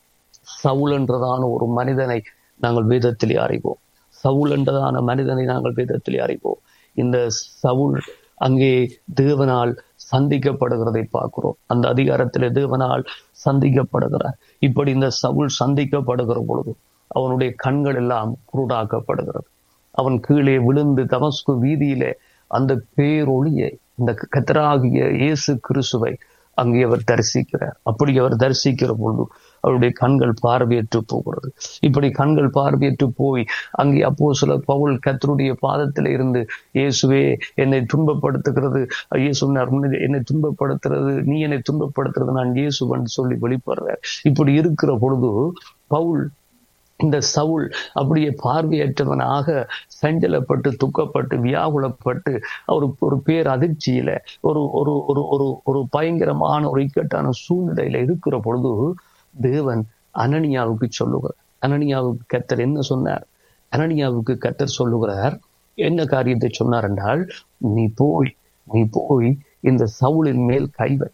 சவுல் என்றதான ஒரு மனிதனை நாங்கள் வேதத்திலே அறிவோம் சவுல் என்றதான மனிதனை நாங்கள் வேதத்திலே அறிவோம் இந்த சவுல் அங்கே தேவனால் சந்திக்கப்படுகிறதை பார்க்கிறோம் அந்த அதிகாரத்திலே தேவனால் சந்திக்கப்படுகிறார் இப்படி இந்த சவுல் சந்திக்கப்படுகிற பொழுது அவனுடைய கண்கள் எல்லாம் குருடாக்கப்படுகிறது அவன் கீழே விழுந்து தமஸ்கு வீதியிலே அந்த பேரொளியை இந்த கத்தராகிய இயேசு கிறிஸ்துவை அங்கே அவர் தரிசிக்கிறார் அப்படி அவர் தரிசிக்கிற பொழுது அவருடைய கண்கள் பார்வையற்று போகிறது இப்படி கண்கள் பார்வையற்று போய் அங்கே அப்போ சில பவுல் கத்தருடைய பாதத்தில் இருந்து இயேசுவே என்னை துன்பப்படுத்துகிறது இயேசு என்னை துன்பப்படுத்துறது நீ என்னை துன்பப்படுத்துறது நான் இயேசுவன் சொல்லி வெளிப்படுறார் இப்படி இருக்கிற பொழுது பவுல் இந்த சவுல் அப்படியே பார்வையற்றவனாக சஞ்சலப்பட்டு துக்கப்பட்டு வியாகுலப்பட்டு ஒரு ஒரு பேர் அதிர்ச்சியில ஒரு ஒரு ஒரு ஒரு ஒரு பயங்கரமான ஒரு இக்கட்டான சூழ்நிலையில இருக்கிற பொழுது தேவன் அனனியாவுக்கு சொல்லுகிறார் அனனியாவுக்கு கத்தர் என்ன சொன்னார் அனனியாவுக்கு கத்தர் சொல்லுகிறார் என்ன காரியத்தை சொன்னார் என்றால் நீ போய் நீ போய் இந்த சவுளின் மேல் கைவை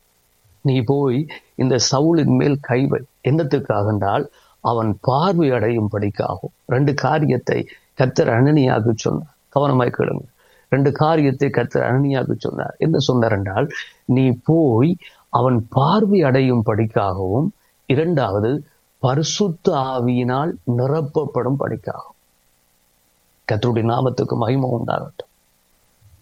நீ போய் இந்த சவுளின் மேல் கைவை என்னத்துக்காக என்றால் அவன் பார்வை அடையும் படிக்காகும் ரெண்டு காரியத்தை கத்தர் அனனியாக சொன்னார் கவனமாய் கேளுங்க ரெண்டு காரியத்தை கத்தர் அனனியாக சொன்னார் என்ன சொன்னார் என்றால் நீ போய் அவன் பார்வை அடையும் படிக்காகவும் இரண்டாவது பரிசுத்த ஆவியினால் நிரப்பப்படும் படிக்காகும் கத்தருடைய நாமத்துக்கு மகிமை உண்டாகட்டும்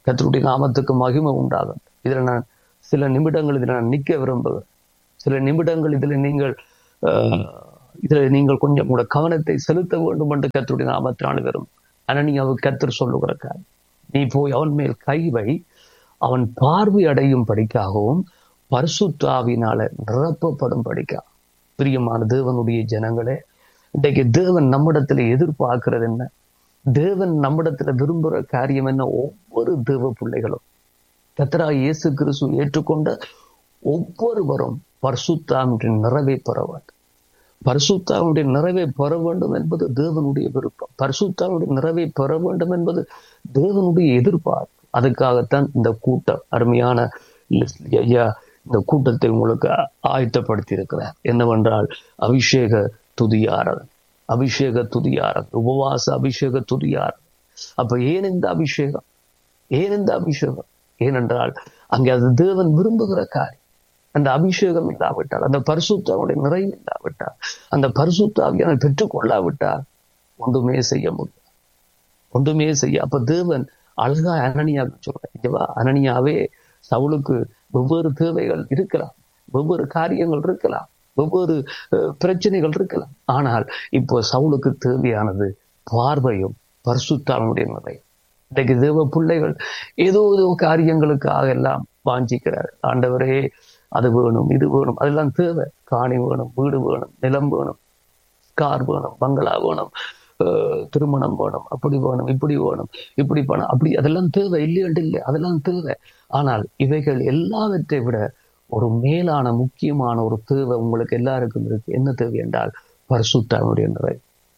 கத்தருடைய நாமத்துக்கு மகிமை உண்டாகும் இதுல நான் சில நிமிடங்கள் இதுல நான் நிக்க விரும்புகிறேன் சில நிமிடங்கள் இதுல நீங்கள் ஆஹ், இதுல நீங்கள் கொஞ்சம் கூட கவனத்தை செலுத்த வேண்டும் என்று கத்தருடைய நாமத்தினால் வரும் அனனியாவுக்கு கத்தர் சொல்லுகிற காரியம் நீ போய் அவன் மேல் கை வை அவன் பார்வை அடையும் படிக்காகவும் பரிசுத்தாவினால நிரப்பப்படும் படிக்கா பிரியமான தேவனுடைய ஜனங்களே இன்றைக்கு தேவன் நம்மிடத்துல எதிர்பார்க்கிறது என்ன தேவன் நம்மிடத்துல விரும்புகிற காரியம் என்ன ஒவ்வொரு தேவ பிள்ளைகளும் கத்தரா இயேசு கிறிஸ்து ஏற்றுக்கொண்ட ஒவ்வொருவரும் பரிசுத்தாவின் நிறைவை பெற வேண்டும் பரிசுத்தாவுடைய நிறைவை பெற வேண்டும் என்பது தேவனுடைய விருப்பம் பரிசுத்தாவுடைய நிறைவை பெற வேண்டும் என்பது தேவனுடைய எதிர்பார்ப்பு அதுக்காகத்தான் இந்த கூட்டம் அருமையான லெஸ்லி ஐயா இந்த கூட்டத்தை உங்களுக்கு ஆயத்தப்படுத்தி இருக்கிறார் என்னவென்றால் அபிஷேக துதியாரன் அபிஷேக துதியாரன் உபவாச அபிஷேக துதியாரன் அப்ப ஏன் இந்த அபிஷேகம் ஏன் இந்த அபிஷேகம் ஏனென்றால் அங்கே அது தேவன் விரும்புகிற காரியம் அந்த அபிஷேகம் இல்லாவிட்டால் அந்த பரிசுத்தாவுடைய நிறைவு இல்லாவிட்டால் அந்த பரிசுத்தாவியான பெற்றுக் கொள்ளாவிட்டால் ஒன்றுமே செய்ய முடியாது ஒன்றுமே செய்ய அப்ப தேவன் அழகா அனனியா சொல்றேன் இதுவா அனனியாவே சவுலுக்கு வெவ்வேறு தேவைகள் இருக்கலாம் வெவ்வேறு காரியங்கள் இருக்கலாம் வெவ்வேறு அஹ், பிரச்சனைகள் இருக்கலாம் ஆனால் இப்போ சவுலுக்கு தேவையானது பார்வையும் பரிசுத்தாவினுடைய நிறை இன்றைக்கு தேவ பிள்ளைகள் ஏதோ ஏதோ காரியங்களுக்காக எல்லாம் வாஞ்சிக்கிறார் ஆண்டவரே அது வேணும் இது வேணும் அதெல்லாம் தேவை காணி வேணும் வீடு வேணும் நிலம் வேணும் கார் வேணும் பங்களா வேணும் அஹ், திருமணம் வேணும் அப்படி வேணும் இப்படி வேணும் இப்படி பணம் அப்படி அதெல்லாம் தேவை இல்லையண்டு இல்லை அதெல்லாம் தேவை ஆனால் இவைகள் எல்லாவற்றை விட ஒரு மேலான முக்கியமான ஒரு தேவை உங்களுக்கு எல்லாருக்கும் இருக்கு என்ன தேவை என்றால் பரிசுத்தாவுடைய நிறை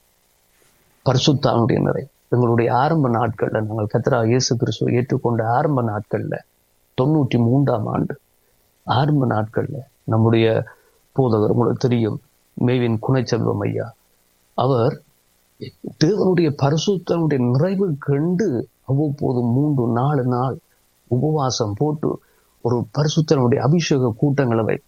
பரிசுத்தாவுடைய நிறை எங்களுடைய ஆரம்ப நாட்கள்ல நாங்கள் கத்ரா இயேசு கிறிஸ்துவை ஏற்றுக்கொண்ட ஆரம்ப நாட்கள்ல தொண்ணூற்றி மூன்றாம் ஆண்டு ஆரம்ப நாட்கள்ல நம்முடைய போதகர் உங்களுக்கு தெரியும் மேவின் குணைச்செல்வம் ஐயா அவர் தேவனுடைய பரிசுத்தனுடைய நிறைவு கண்டு அவ்வப்போது மூன்று நாலு நாள் உபவாசம் போட்டு ஒரு பரிசுத்தனுடைய அபிஷேக கூட்டங்களை வைப்பார்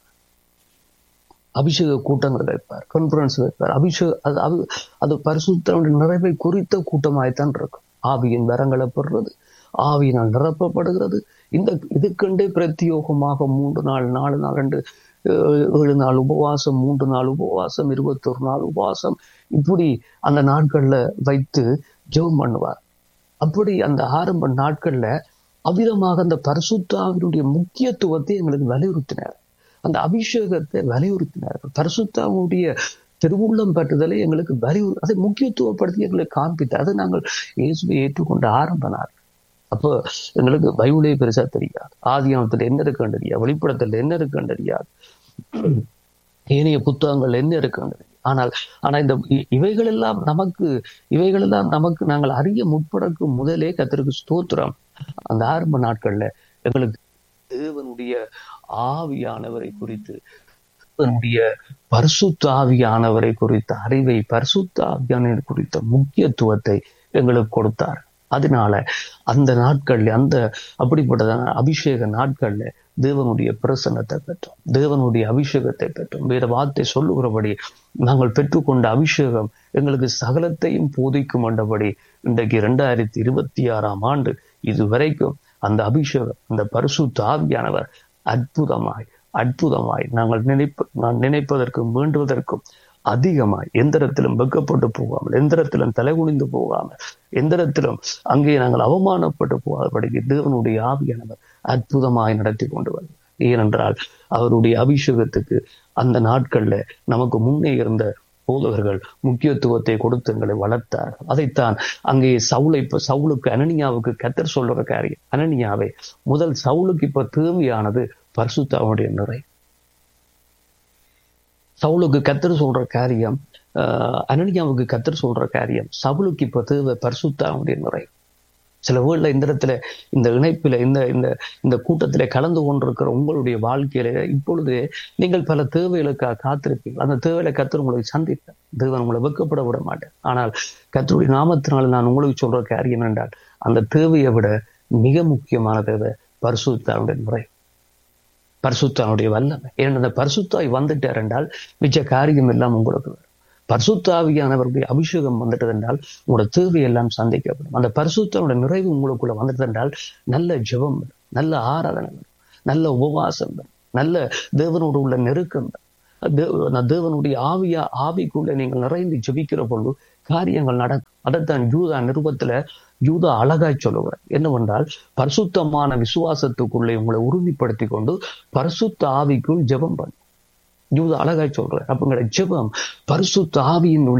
அபிஷேக கூட்டங்களை வைப்பார் கான்பரன்ஸ் வைப்பார் அபிஷேக அது அது அது பரிசுத்தனுடைய நிறைவை குறித்த கூட்டமாய்த்தான் இருக்கும் ஆவியின் வரங்களை பெறுறது ஆவியினால் நிரப்பப்படுகிறது இந்த இதுக்கண்டே பிரத்தியோகமாக மூன்று நாள் நாலு நாள் ரெண்டு ஏழு ஏழு நாள் உபவாசம் மூன்று நாள் உபவாசம் இருபத்தொரு நாள் உபவாசம் இப்படி அந்த நாட்கள்ல வைத்து ஜெபம் பண்ணுவார் அப்படி அந்த ஆரம்ப நாட்கள்ல அவ்விதமாக அந்த பரிசுத்தாவினுடைய முக்கியத்துவத்தை எங்களுக்கு வலியுறுத்தினார் அந்த அபிஷேகத்தை வலியுறுத்தினார் பரிசுத்தாவுடைய திருவுள்ளம் பெற்றுதலை எங்களுக்கு வலியுறு அதை முக்கியத்துவப்படுத்தி எங்களுக்கு காண்பித்தார் அதை நாங்கள் இயேசுவை ஏற்றுக்கொண்ட ஆரம்ப நாள் அப்போ எங்களுக்கு பைபிளே பெருசா தெரியாது ஆதியாமத்துல என்ன இருக்குன்னு தெரியாது வெளிப்படத்துல என்ன இருக்குன்னு தெரியாது ஏனைய புத்தகங்கள் என்ன இருக்குன்னு தெரியாது ஆனால் ஆனா இந்த இ- இவைகளெல்லாம் நமக்கு இவைகளெல்லாம் நமக்கு நாங்கள் அறிய முற்படக்கும் முதலே கத்திற்கு ஸ்தோத்திரம் அந்த ஆரம்ப நாட்கள்ல எங்களுக்கு தேவனுடைய ஆவியானவரை குறித்து தேவனுடைய பரிசுத்த ஆவியானவரை குறித்த அறிவை பரிசுத்த ஆவியானவரை குறித்த முக்கியத்துவத்தை எங்களுக்கு கொடுத்தார் அதனால அந்த நாட்கள்ல அந்த அப்படிப்பட்டதான அபிஷேக நாட்கள்ல தேவனுடைய பிரசன்னத்தை பெற்றோம் தேவனுடைய அபிஷேகத்தை பெற்றோம் வேற வார்த்தை சொல்லுகிறபடி நாங்கள் பெற்றுக்கொண்ட அபிஷேகம் எங்களுக்கு சகலத்தையும் போதிக்கும் என்றபடி இன்றைக்கு இரண்டாயிரத்தி இருபத்தி ஆறாம் ஆண்டு இதுவரைக்கும் அந்த அபிஷேகம் அந்த பரிசுத்த ஆவியானவர் அற்புதமாய் அற்புதமாய் நாங்கள் நினைப்ப நான் நினைப்பதற்கும் வேண்டுவதற்கும் அதிகமாய் எந்திரத்திலும் வெக்கப்பட்டு போகாமல் எந்திரத்திலும் தலைகுனிந்து போகாமல் எந்திரத்திலும் அங்கே நாங்கள் அவமானப்பட்டு போகாதபடிக்கு தேவனுடைய ஆவியானவர் அற்புதமாய் நடத்தி கொண்டு வருவார் ஏனென்றால் அவருடைய அபிஷேகத்துக்கு அந்த நாட்கள்ல நமக்கு முன்னே இருந்த போதகர்கள் முக்கியத்துவத்தை கொடுத்து எங்களை வளர்த்தார்கள் அதைத்தான் அங்கே சவுளை இப்ப சவுலுக்கு அனனியாவுக்கு கத்தர் சொல்ற காரியம் அனனியாவே முதல் சவுலுக்கு இப்ப தேவையானது பரிசுத்தாவுடைய நிறை சவுலுக்கு கத்தர் சொல்ற காரியம் ஆஹ் அனனியாவுக்கு கத்தர் சொல்ற காரியம் சவுலுக்கு இப்ப தேவை பரிசுத்தாவுடைய நிறை சில வேளையில இந்த இடத்துல இந்த இணைப்பில இந்த இந்த இந்த கூட்டத்திலே கலந்து கொண்டிருக்கிற உங்களுடைய வாழ்க்கையில இப்பொழுது நீங்கள் பல தேவைகளுக்காக காத்திருப்பீர்கள் அந்த தேவையில கத்தர் உங்களுக்கு சந்திப்பேன் தேவன் உங்களை வெக்கப்பட விட மாட்டேன் ஆனால் கத்தருடைய நாமத்தினால நான் உங்களுக்கு சொல்ற காரியம் என்றால் அந்த தேவையை விட மிக முக்கியமான தேவை பரிசுத்தாவுடைய முறை பரிசுத்தாவுடைய வல்லமை ஏன்னா அந்த பரிசுத்தாய் வந்துட்டார் என்றால் மிச்ச காரியம் எல்லாம் உங்களுக்கு வரும் பரிசுத்தாவியானவருடைய அபிஷேகம் வந்துட்டது என்றால் உங்களோட தேவையெல்லாம் சந்திக்கப்படும் அந்த பரிசுத்தனோட நிறைவு உங்களுக்குள்ள வந்துட்டது என்றால் நல்ல ஜெபம் வரும் நல்ல ஆராதனை வரும் நல்ல உபவாசம் வரும் நல்ல தேவனோடு உள்ள நெருக்கம் வரும் தே- அந்த தேவனுடைய ஆவியா ஆவிக்குள்ள நீங்கள் நிறைந்து ஜெபிக்கிற பொழுது காரியங்கள் நடக்கும் அதைத்தான் யூதா நிருபத்துல யூதா அழகாய் சொல்லுகிறார் என்னவென்றால் பரிசுத்தமான விசுவாசத்துக்குள்ளே உங்களை உறுதிப்படுத்தி கொண்டு பரிசுத்த ஆவிக்குள் ஜெபம் பண்ணு யூதா அழகாய் சொல்றார் அப்ப உங்களோட ஜெபம் பரிசுத்த ஆவியின்